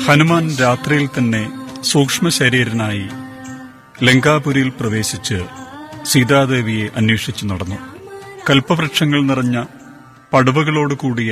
ഹനുമാൻ രാത്രിയിൽ തന്നെ സൂക്ഷ്മ ശരീരനായി ലങ്കാപുരിയിൽ പ്രവേശിച്ച് സീതാദേവിയെ അന്വേഷിച്ചു നടന്നു കൽപ്പവൃക്ഷങ്ങൾ നിറഞ്ഞ പടവുകളോട് കൂടിയ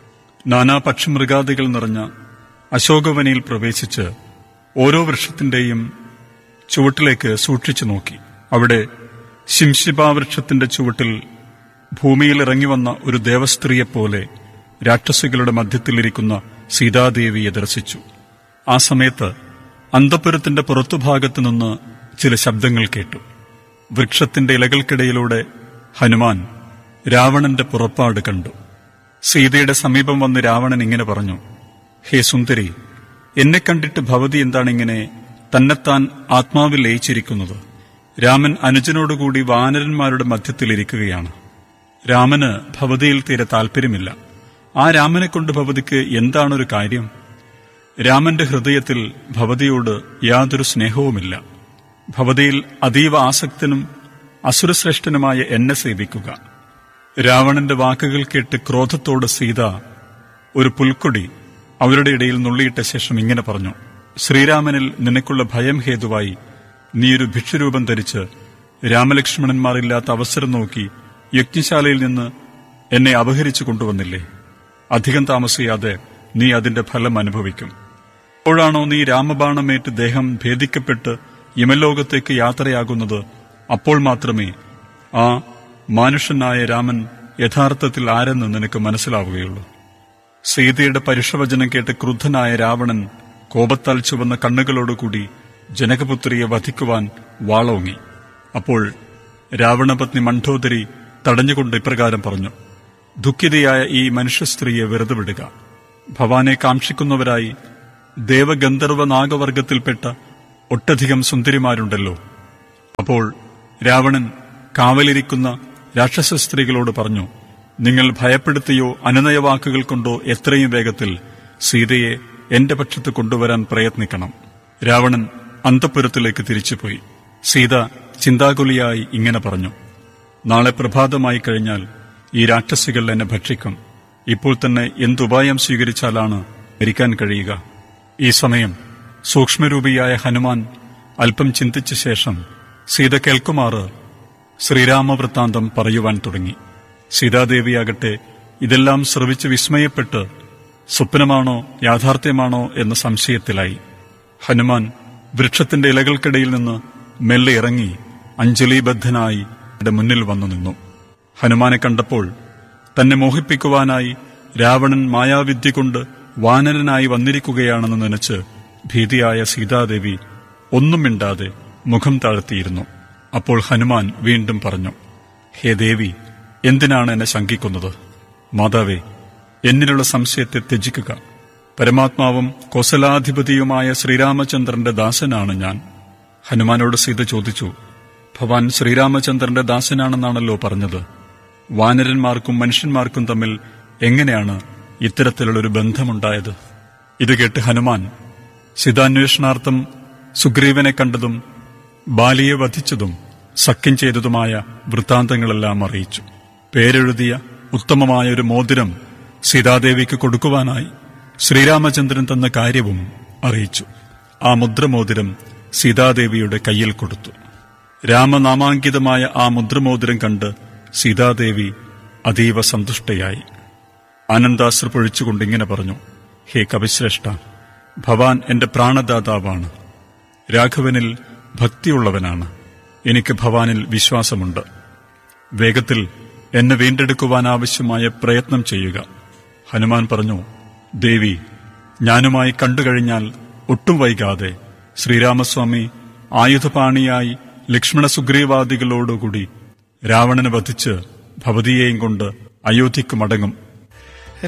നാനാ പക്ഷിമൃഗാദികൾ നിറഞ്ഞ അശോകവനയിൽ പ്രവേശിച്ച് ഓരോ വൃക്ഷത്തിന്റെയും ചുവട്ടിലേക്ക് സൂക്ഷിച്ചു നോക്കി അവിടെ ശിംശിപാവൃക്ഷത്തിന്റെ ചുവട്ടിൽ ഭൂമിയിൽ ഇറങ്ങി വന്ന ഒരു ദേവസ്ത്രീയെപ്പോലെ രാക്ഷസികളുടെ മധ്യത്തിലിരിക്കുന്ന സീതാദേവിയെ ദർശിച്ചു ആ സമയത്ത് അന്തപുരത്തിന്റെ പുറത്തുഭാഗത്തു നിന്ന് ചില ശബ്ദങ്ങൾ കേട്ടു വൃക്ഷത്തിന്റെ ഇലകൾക്കിടയിലൂടെ ഹനുമാൻ രാവണന്റെ പുറപ്പാട് കണ്ടു സീതയുടെ സമീപം വന്ന് രാവണൻ ഇങ്ങനെ പറഞ്ഞു ഹേ സുന്ദരി എന്നെ കണ്ടിട്ട് ഭവതി എന്താണിങ്ങനെ തന്നെത്താൻ ആത്മാവിൽ ലയിച്ചിരിക്കുന്നത് രാമൻ അനുജനോടുകൂടി വാനരന്മാരുടെ മധ്യത്തിലിരിക്കുകയാണ് രാമന് ഭവതിയിൽ തീരെ താല്പര്യമില്ല ആ രാമനെ കൊണ്ട് ഭവതിക്ക് എന്താണൊരു കാര്യം രാമന്റെ ഹൃദയത്തിൽ ഭവതിയോട് യാതൊരു സ്നേഹവുമില്ല ഭവതിയിൽ അതീവ ആസക്തനും അസുരശ്രേഷ്ഠനുമായ എന്നെ സേവിക്കുക രാവണന്റെ വാക്കുകൾ കേട്ട് ക്രോധത്തോട് സീത ഒരു പുൽക്കൊടി അവരുടെ ഇടയിൽ നുള്ളിയിട്ട ശേഷം ഇങ്ങനെ പറഞ്ഞു ശ്രീരാമനിൽ നിനക്കുള്ള ഭയം ഹേതുവായി നീ ഒരു ഭിക്ഷരൂപം ധരിച്ച് രാമലക്ഷ്മണന്മാരില്ലാത്ത അവസരം നോക്കി യജ്ഞശാലയിൽ നിന്ന് എന്നെ അപഹരിച്ചു കൊണ്ടുവന്നില്ലേ അധികം താമസിയാതെ നീ അതിന്റെ ഫലം അനുഭവിക്കും എപ്പോഴാണോ നീ രാമബാണമേറ്റ് ദേഹം ഭേദിക്കപ്പെട്ട് യമലോകത്തേക്ക് യാത്രയാകുന്നത് അപ്പോൾ മാത്രമേ ആ മാനുഷനായ രാമൻ യഥാർത്ഥത്തിൽ ആരെന്ന് നിനക്ക് മനസ്സിലാവുകയുള്ളൂ സീതയുടെ പരുഷവചനം കേട്ട് ക്രുദ്ധനായ രാവണൻ കോപത്താൽ ചുവന്ന കണ്ണുകളോടുകൂടി ജനകപുത്രിയെ വധിക്കുവാൻ വാളോങ്ങി അപ്പോൾ രാവണപത്നി മണ്ഡോദരി തടഞ്ഞുകൊണ്ട് ഇപ്രകാരം പറഞ്ഞു ദുഃഖിതയായ ഈ മനുഷ്യസ്ത്രീയെ വെറുതെ വിടുക ഭവാനെ കാക്ഷിക്കുന്നവരായി ദേവഗന്ധർവ നാഗവർഗത്തിൽപ്പെട്ട ഒട്ടധികം സുന്ദരിമാരുണ്ടല്ലോ അപ്പോൾ രാവണൻ കാവലിരിക്കുന്ന രാക്ഷസ സ്ത്രീകളോട് പറഞ്ഞു നിങ്ങൾ ഭയപ്പെടുത്തിയോ അനുനയവാക്കുകൾ കൊണ്ടോ എത്രയും വേഗത്തിൽ സീതയെ എന്റെ പക്ഷത്ത് കൊണ്ടുവരാൻ പ്രയത്നിക്കണം രാവണൻ അന്തപുരത്തിലേക്ക് തിരിച്ചുപോയി സീത ചിന്താകുലിയായി ഇങ്ങനെ പറഞ്ഞു നാളെ പ്രഭാതമായി കഴിഞ്ഞാൽ ഈ രാക്ഷസികൾ എന്നെ ഭക്ഷിക്കും ഇപ്പോൾ തന്നെ എന്തുപായം സ്വീകരിച്ചാലാണ് മരിക്കാൻ കഴിയുക ഈ സമയം സൂക്ഷ്മരൂപിയായ ഹനുമാൻ അല്പം ചിന്തിച്ച ശേഷം സീത കേൾക്കുമാറ് ശ്രീരാമവൃത്താന്തം പറയുവാൻ തുടങ്ങി സീതാദേവിയാകട്ടെ ഇതെല്ലാം ശ്രവിച്ച് വിസ്മയപ്പെട്ട് സ്വപ്നമാണോ യാഥാർത്ഥ്യമാണോ എന്ന സംശയത്തിലായി ഹനുമാൻ വൃക്ഷത്തിന്റെ ഇലകൾക്കിടയിൽ നിന്ന് മെല്ലെ ഇറങ്ങി അഞ്ജലിബദ്ധനായി യുടെ മുന്നിൽ വന്നു നിന്നു ഹനുമാനെ കണ്ടപ്പോൾ തന്നെ മോഹിപ്പിക്കുവാനായി രാവണൻ മായാവിദ്യ കൊണ്ട് വാനരനായി വന്നിരിക്കുകയാണെന്ന് നനച്ച് ഭീതിയായ സീതാദേവി ഒന്നും മിണ്ടാതെ മുഖം താഴ്ത്തിയിരുന്നു അപ്പോൾ ഹനുമാൻ വീണ്ടും പറഞ്ഞു ഹേ ദേവി എന്തിനാണ് എന്നെ ശങ്കിക്കുന്നത് മാതാവേ എന്നിലുള്ള സംശയത്തെ ത്യജിക്കുക പരമാത്മാവും കോസലാധിപതിയുമായ ശ്രീരാമചന്ദ്രന്റെ ദാസനാണ് ഞാൻ ഹനുമാനോട് സീത ചോദിച്ചു ഭവാൻ ശ്രീരാമചന്ദ്രന്റെ ദാസനാണെന്നാണല്ലോ പറഞ്ഞത് വാനരന്മാർക്കും മനുഷ്യന്മാർക്കും തമ്മിൽ എങ്ങനെയാണ് ഇത്തരത്തിലുള്ളൊരു ബന്ധമുണ്ടായത് ഇത് കേട്ട് ഹനുമാൻ സീതാന്വേഷണാർത്ഥം സുഗ്രീവനെ കണ്ടതും ബാലിയെ വധിച്ചതും സഖ്യം ചെയ്തതുമായ വൃത്താന്തങ്ങളെല്ലാം അറിയിച്ചു പേരെഴുതിയ ഉത്തമമായ ഒരു മോതിരം സീതാദേവിക്ക് കൊടുക്കുവാനായി ശ്രീരാമചന്ദ്രൻ തന്ന കാര്യവും അറിയിച്ചു ആ മുദ്രമോതിരം സീതാദേവിയുടെ കയ്യിൽ കൊടുത്തു രാമനാമാങ്കിതമായ ആ മുദ്രമോതിരം കണ്ട് സീതാദേവി അതീവ സന്തുഷ്ടയായി ആനന്ദാശ്ര പൊഴിച്ചുകൊണ്ട് ഇങ്ങനെ പറഞ്ഞു ഹേ കവിശ്രേഷ്ഠ ഭവാൻ എന്റെ പ്രാണദാതാവാണ് രാഘവനിൽ ഭക്തിയുള്ളവനാണ് എനിക്ക് ഭവാനിൽ വിശ്വാസമുണ്ട് വേഗത്തിൽ എന്നെ വീണ്ടെടുക്കുവാൻ ആവശ്യമായ പ്രയത്നം ചെയ്യുക ഹനുമാൻ പറഞ്ഞു ദേവി ഞാനുമായി കണ്ടുകഴിഞ്ഞാൽ ഒട്ടും വൈകാതെ ശ്രീരാമസ്വാമി ആയുധപാണിയായി ലക്ഷ്മണ സുഗ്രീവാദികളോടുകൂടി രാവണനെ വധിച്ച് ഭവതിയെയും കൊണ്ട് അയോധ്യക്ക് മടങ്ങും